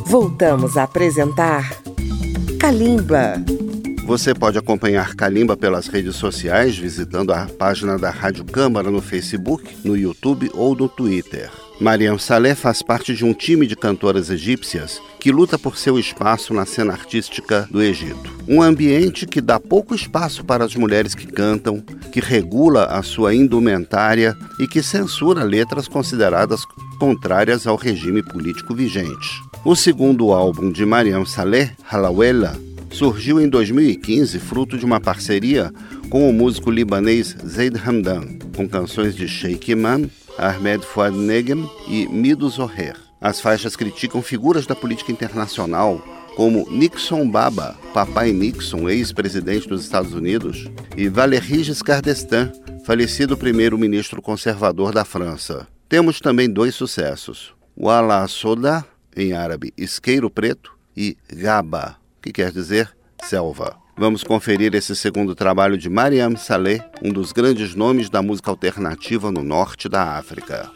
Voltamos a apresentar Kalimba. Você pode acompanhar Kalimba pelas redes sociais, visitando a página da Rádio Câmara no Facebook, no YouTube ou no Twitter. Mariam Saleh faz parte de um time de cantoras egípcias que luta por seu espaço na cena artística do Egito. Um ambiente que dá pouco espaço para as mulheres que cantam, que regula a sua indumentária e que censura letras consideradas contrárias ao regime político vigente. O segundo álbum de Mariam Saleh, Halawela, surgiu em 2015 fruto de uma parceria com o músico libanês Zaid Hamdan, com canções de Sheikh Imam, Ahmed Fouad Negem e Mido Zoher. As faixas criticam figuras da política internacional como Nixon Baba, papai Nixon, ex-presidente dos Estados Unidos, e Valéry Giscard d'Estaing, falecido primeiro-ministro conservador da França. Temos também dois sucessos: Wala Soda, em árabe isqueiro preto, e Gaba, que quer dizer selva. Vamos conferir esse segundo trabalho de Mariam Saleh, um dos grandes nomes da música alternativa no norte da África.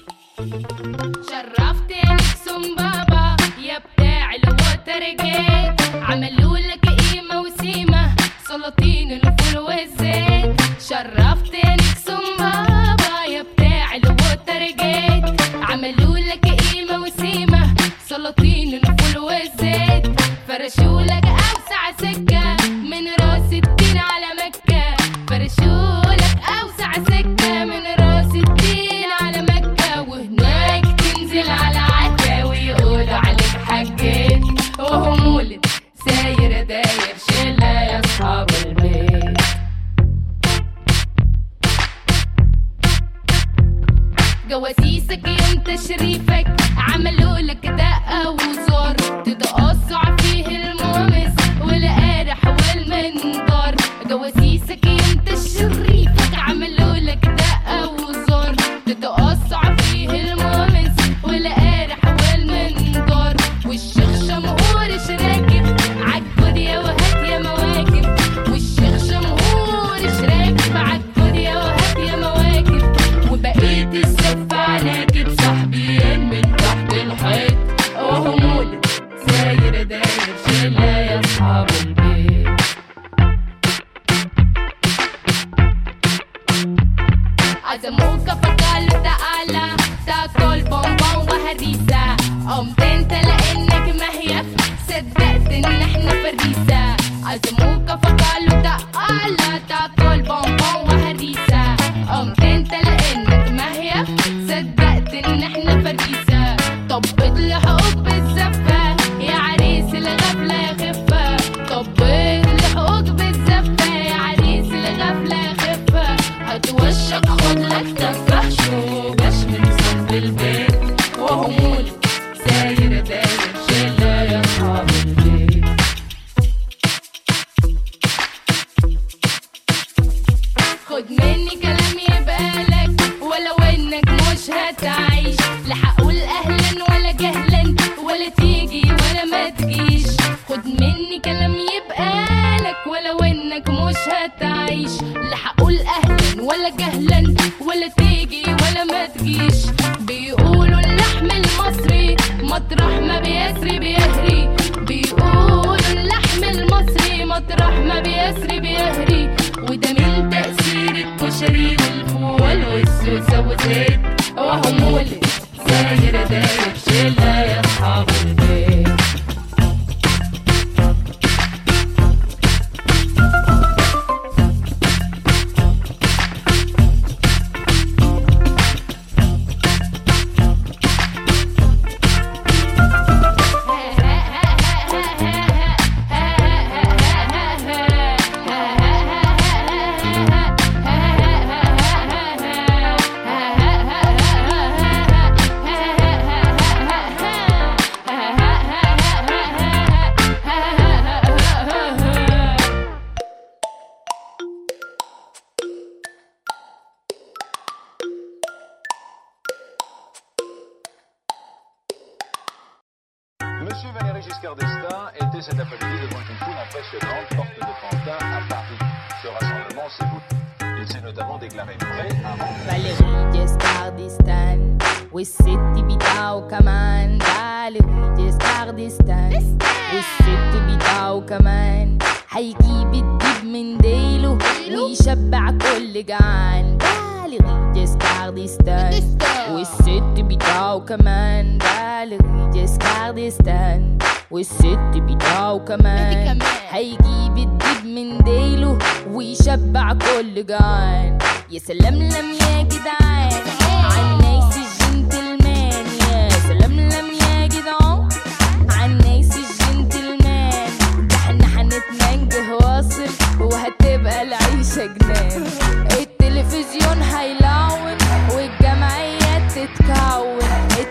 Valérie Giscard d'Estaing, oui c'est Tibita au Kaman, Valérie Giscard كاردستان والست بتاعه كمان هيجيب الدب من ديله ويشبع كل جعان بالغ جسكاردستان والست بتاعه كمان بالغ جسكاردستان والست بتاعه كمان هيجيب الدب من ديله ويشبع كل جعان يا سلام لم يا جدعان عالناس الجنتلمان يا سلام لم يا جدعان عالناس الجنتلمان ده احنا هنتمنجه واصل وهتبقى العيشة جنان التلفزيون هيلون والجمعيات تتكون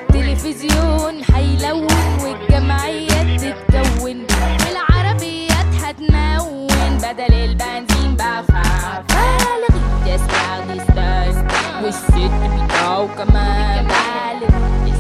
التلفزيون هيلون والجمعيات تتكون والعربيات هتمون بدل البنزين بقى فالغ جسكاردستان والست بتاعه كمان بالغ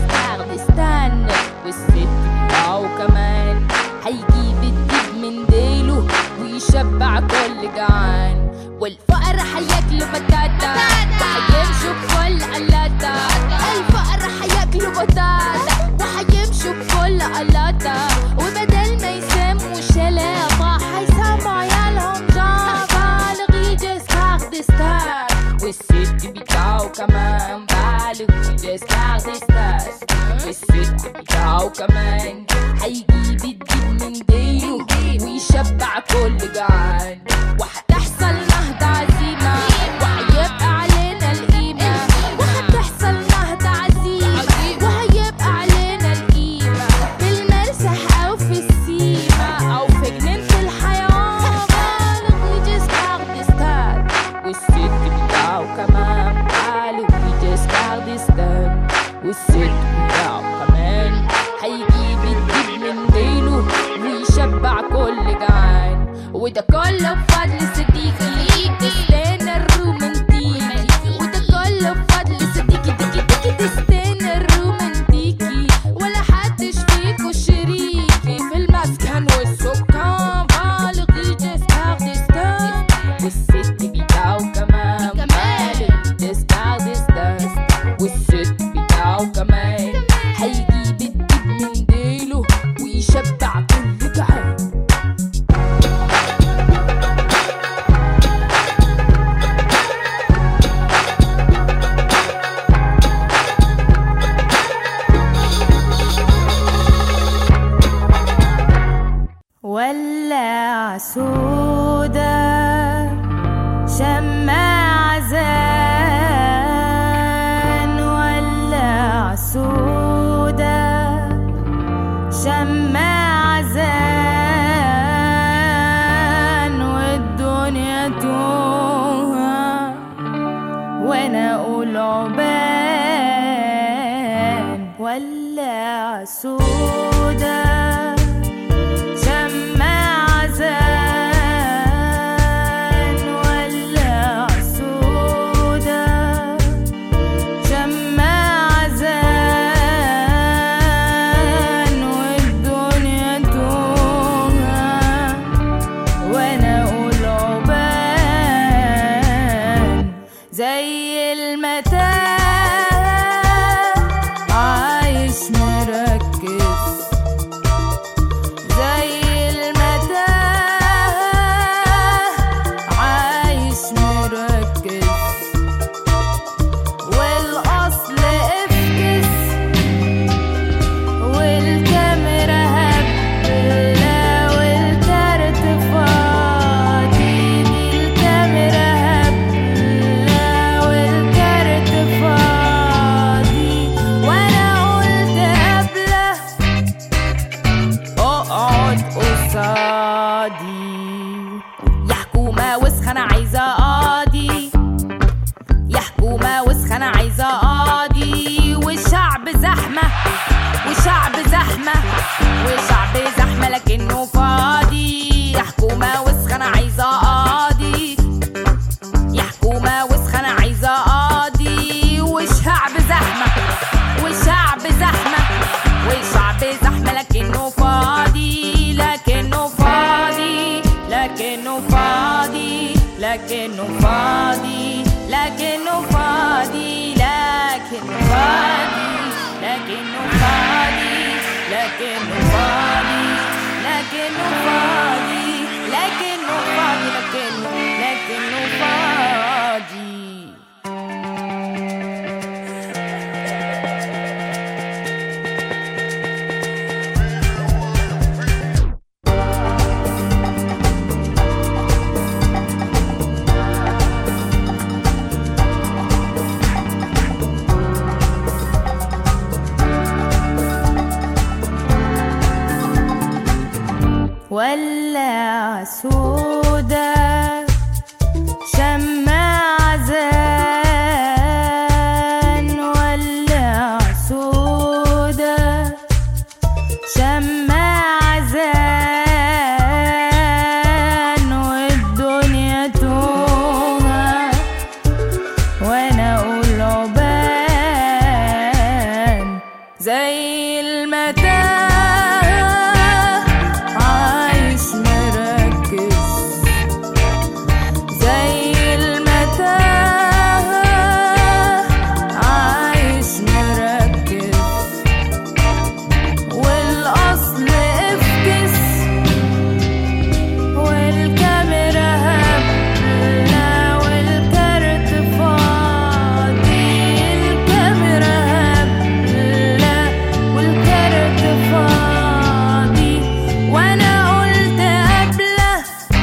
جسكاردستان والست بتاعه كمان هيجيب الدب من ديله ويشبع كل جعان والفقر هياكلوا بتاتا وهيمشوا بكل قلاتا الفقر هياكلوا بتاتا وهيمشوا بكل قلاتا وبدل ما يسموا شلاطة هيسموا عيالهم جابا لغيجس كاردستان والست بتاعه كمان بالغ جيجس كاردستان والست بتاعه كمان هيجيب الدب من ديله ويشبع كل جعان وهتحصل نهضة عزيمة وهيبقى علينا القيمة وهتحصل نهضة عزيمة وهيبقى علينا القيمة في المرسح أو في السيمة أو في جنينة الحياة بالغ ويجس كاردستان والست بتاعه كمان بالغ ويجس كاردستان والست بتاعه كمان هيجيب الدب من ديله ويشبع كل جعان وده كله بفضل صديقي ليك تستنى الرومانتيكي وده كله بفضل صديقي ديكي ديكي تستنى الرومانتيكي ولا حدش فيكو شريكي في المسكن والسكان بالغ يجس كاردستان والست بتاعه كمان بالغ يجس كاردستان والست بتاعه كمان هيجيب الدب من ديله ويشبع كل جعان ولا سودا شماع زان ولا سودا شماع زان والدنيا توها وانا اقول عبان ولا سودا شماع زان ولا سودا شماع زان والدنيا توها وانا اقول عبان زي المتاع عايش مركز زي المتاع عايش مركز والاصل افكس والكاميرا هبلة والكارت فاضي الكاميرا هبلة والكارت فاضي وانا قلت قبله اقعد قصادي يا حكومة وسخة انا عايزة قاضي يا حكومة وسخة انا عايزة قاضي والشعب زحمة والشعب زحمة والشعب زحمة لكنه فاضي يا حكومة وسخة انا عايزة قاضي يا حكومة وسخة انا عايزة قاضي والشعب زحمة والشعب زحمة والشعب زحمة لكنه فاضي لكنه فاضي لكنه فاضي لكنه فاضي لكنه فاضي لكنه فاضي لكنه فاضي لكنه فاضي لكنه فاضي لكنه فاضي لكنه لكنه فاضي ولا سودا شماع زان ولا سودا شماع زان والدنيا توها وانا اقول عبان زي المتاهة عايش مركز زي المتاهة عايش مركز والأصل افكس والكاميرا هبلة والكارت فاضي الكاميرا هبلة والكارت فاضي وانا قلت قبله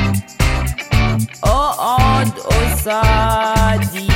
اقعد قصادي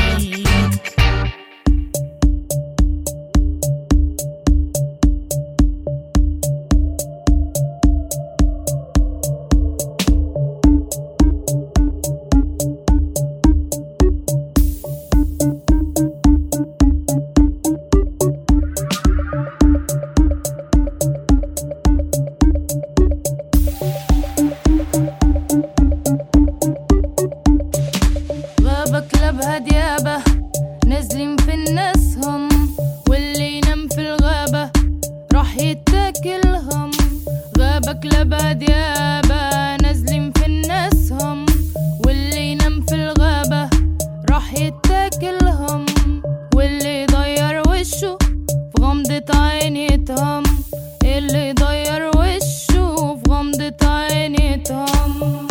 غابة كلابها ديابة نازلين في الناس هم واللي ينام في الغابة راح يتاكلهم غابة كلابها ديابة نازلين في الناس هم واللي ينام في الغابة راح يتاكلهم واللي يضير وشه في غمضة عين يتهم اللي يضير وشه في غمضة عين يتهم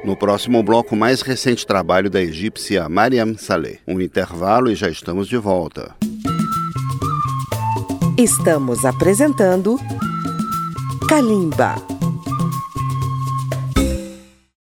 No próximo bloco, mais recente trabalho da egípcia Mariam Saleh. Um intervalo e já estamos de volta. Estamos apresentando Kalimba.